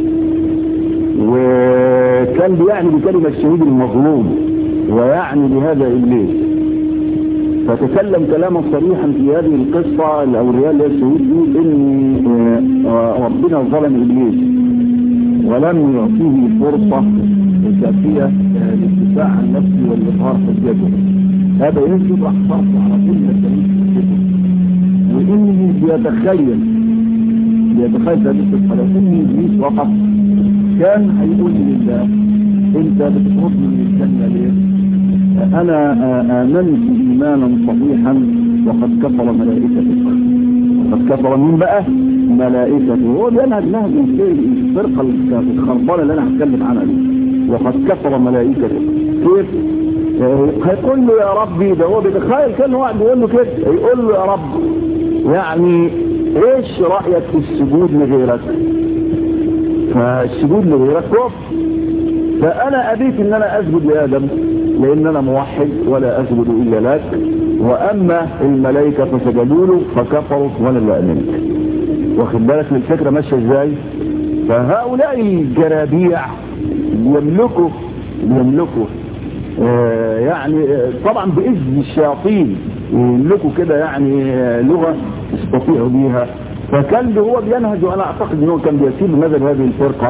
وكان بيعني بكلمة الشهيد المظلوم ويعني بهذا إبليس فتكلم كلاما صريحا في هذه القصة الأولياء اللي الشهيد دي إن ربنا ظلم إبليس ولم يعطيه فرصة كافية للدفاع عن نفسه والإظهار حجته هذا يجب راح فرص على كل التاريخ وإنه بيتخيل بيتخيل هذه القصة لو إن إبليس وقف كان هيقول لله أنت بتطردني من الجنة ليه؟ أنا آمنت إيمانا صحيحا وقد كفر ملائكتك وقد كفر مين بقى ملائكته هو بينهج نهج الفرقة الخربانة اللي أنا هتكلم عنها دي وقد كفر ملائكتك كيف هيقول له يا ربي ده هو بيتخيل كان واحد بيقول له كده يقول له يا رب يعني ايش رأيك في السجود لغيرك فالسجود لغيرك كفر فانا ابيت ان انا اسجد لادم لان انا موحد ولا اسجد الا لك واما الملائكة فسجدوا له فكفروا وانا اللي امنت واخد بالك من الفكرة ماشية ازاي فهؤلاء الجرابيع يملكوا يملكوا آه يعني آه طبعا باذن الشياطين يملكوا كده يعني آه لغة يستطيعوا بيها فكان هو بينهج وانا اعتقد ان هو كان بيسير مذهب هذه الفرقة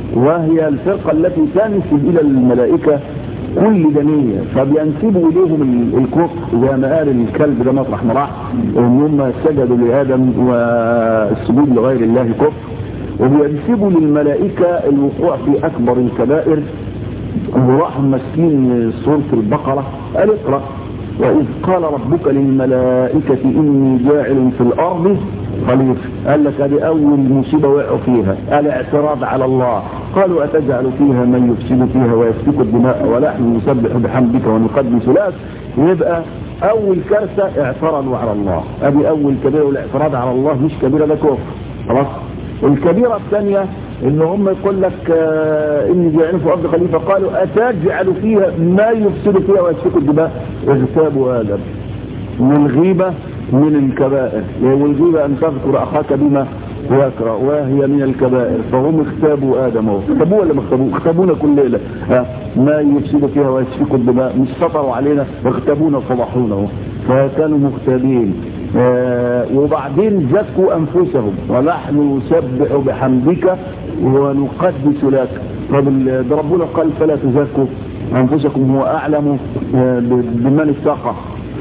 وهي الفرقة التي تنسب إلى الملائكة كل دنية فبينسبوا إليهم الكفر زي ما قال الكلب ده مطرح ما راح إن هم سجدوا لآدم والسجود لغير الله كفر وبينسبوا للملائكة الوقوع في أكبر الكبائر وراحوا ماسكين سورة البقرة قال اقرأ وإذ قال ربك للملائكة إني جاعل في الأرض خليفة قال لك هذه أول مصيبة وقعوا فيها الاعتراض على الله قالوا أتجعل فيها من يفسد فيها ويسفك الدماء ونحن نسبح بحمدك ونقدس لك يبقى أول كارثة اعترضوا على الله هذه أول كبيرة والاعتراض على الله مش كبيرة ده كفر خلاص الكبيرة الثانية ان هم يقول لك آه اني جاعلين في الارض خليفه قالوا اتجعل فيها ما يفسد فيها ويسفك الدماء اغتابوا ادم والغيبه من الكبائر والغيبه ان تذكر اخاك بما يكره وهي من الكبائر فهم اغتابوا ادم اغتابوه ولا ما اغتابوه اغتابونا كل ليله ما يفسد فيها ويسفك الدماء مش سطروا علينا اغتابونا وفضحونا فكانوا مغتابين آه وبعدين زكوا انفسهم ونحن نسبح بحمدك ونقدس لك طب ده ربنا قال فلا تزكوا انفسكم هو اعلم آه بمن اتقى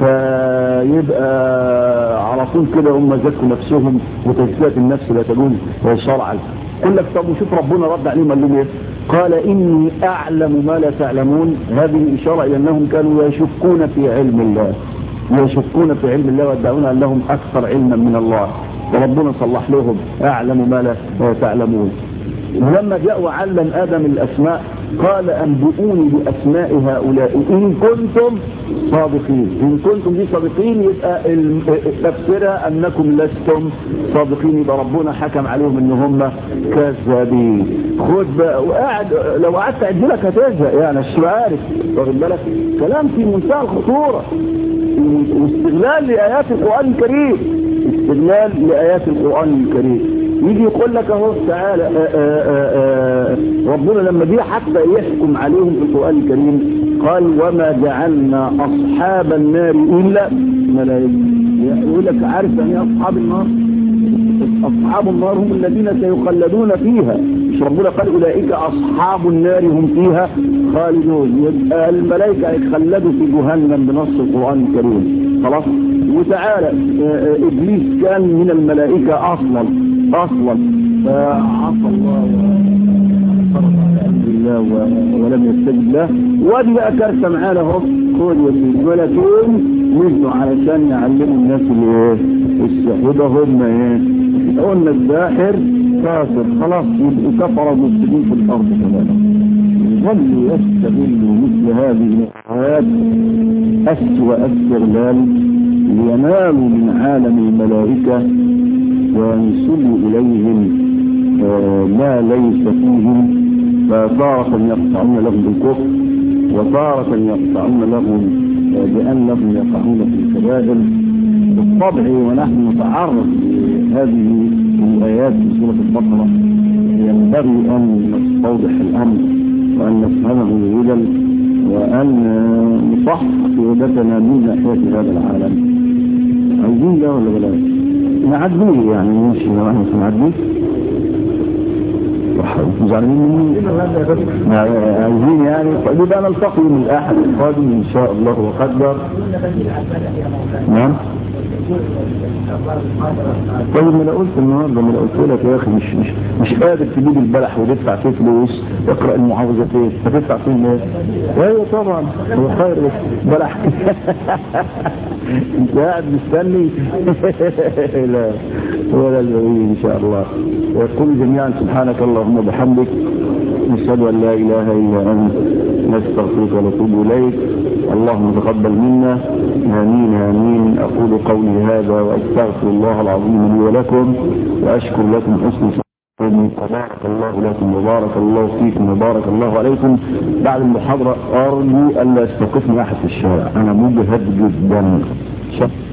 فيبقى على طول كده هم زكوا نفسهم وتزكيه النفس لا تجوز شرعا يقول لك طب وشوف ربنا رد عليهم قال لهم ايه؟ قال اني اعلم ما لا تعلمون هذه اشاره الى انهم كانوا يشكون في علم الله يشكون في علم الله ويدعون انهم اكثر علما من الله وربنا صلح لهم اعلم ما لا تعلمون ولما جاء وعلم ادم الاسماء قال انبئوني باسماء هؤلاء ان كنتم صادقين ان كنتم دي صادقين يبقى تفسيرها انكم لستم صادقين يبقى ربنا حكم عليهم ان هم كذابين خد بقى وقاعد لو قعدت اعد لك هتزهق يعني مش عارف واخد بالك كلام في منتهى الخطوره واستغلال لايات القران الكريم استغلال لايات القران الكريم يجي يقول لك اهو تعالى آآ آآ ربنا لما جه حتى يحكم عليهم في القران الكريم قال وما جعلنا اصحاب النار الا ملائكه يقول لك عارف يعني اصحاب النار اصحاب النار هم الذين سيخلدون فيها مش ربنا قال اولئك اصحاب النار هم فيها خالدون يبقى الملائكه هيخلدوا في جهنم بنص القران الكريم خلاص وتعالى ابليس كان من الملائكه اصلا اصلا فعصى الله وفرض على امر الله ولم يستجب له وادي بقى كارثه معانا اهو خد يا سيدي ملكين نزلوا علشان يعلموا الناس الايه السحر ده هم ايه قلنا الساحر كافر خلاص يبقوا كفر المفسدين في الارض كمان ظلوا يستغلوا مثل هذه الحياه اسوأ استغلال لينالوا من عالم الملائكه وينسلوا إليهم آه ما ليس فيهم فتارة يقطعون لهم بالكفر وتارة يقطعون لهم آه بأنهم يقعون في الكبائر بالطبع ونحن نتعرض لهذه الآيات في سورة البقرة ينبغي أن نستوضح الأمر وأن نفهمه جيدا وأن نصحح قيادتنا من ناحية هذا العالم عايزين ده ولا بلاش؟ نعديه يعني ماشي لو احنا نعديه زعلانين مني عايزين يعني يبقى نلتقي من الاحد القادم ان شاء الله وقدر نعم طيب ما انا قلت النهارده ما انا قلت لك يا اخي مش مش مش قادر تجيب البلح وتدفع فيه فلوس اقرا المعوذتين هتدفع فيه الناس ايوه طبعا هو خير بس بلح انت قاعد مستني لا ولا البعيد ان شاء الله ويقول جميعا سبحانك اللهم وبحمدك نشهد ان لا اله الا انت نستغفرك ونتوب اليك اللهم تقبل منا امين امين اقول قولي هذا واستغفر الله العظيم لي ولكم واشكر لكم حسن تبارك الله لكم وبارك الله فيكم وبارك الله عليكم بعد المحاضرة أرجو ألا يستوقفني أحد في الشارع أنا مجهد جدا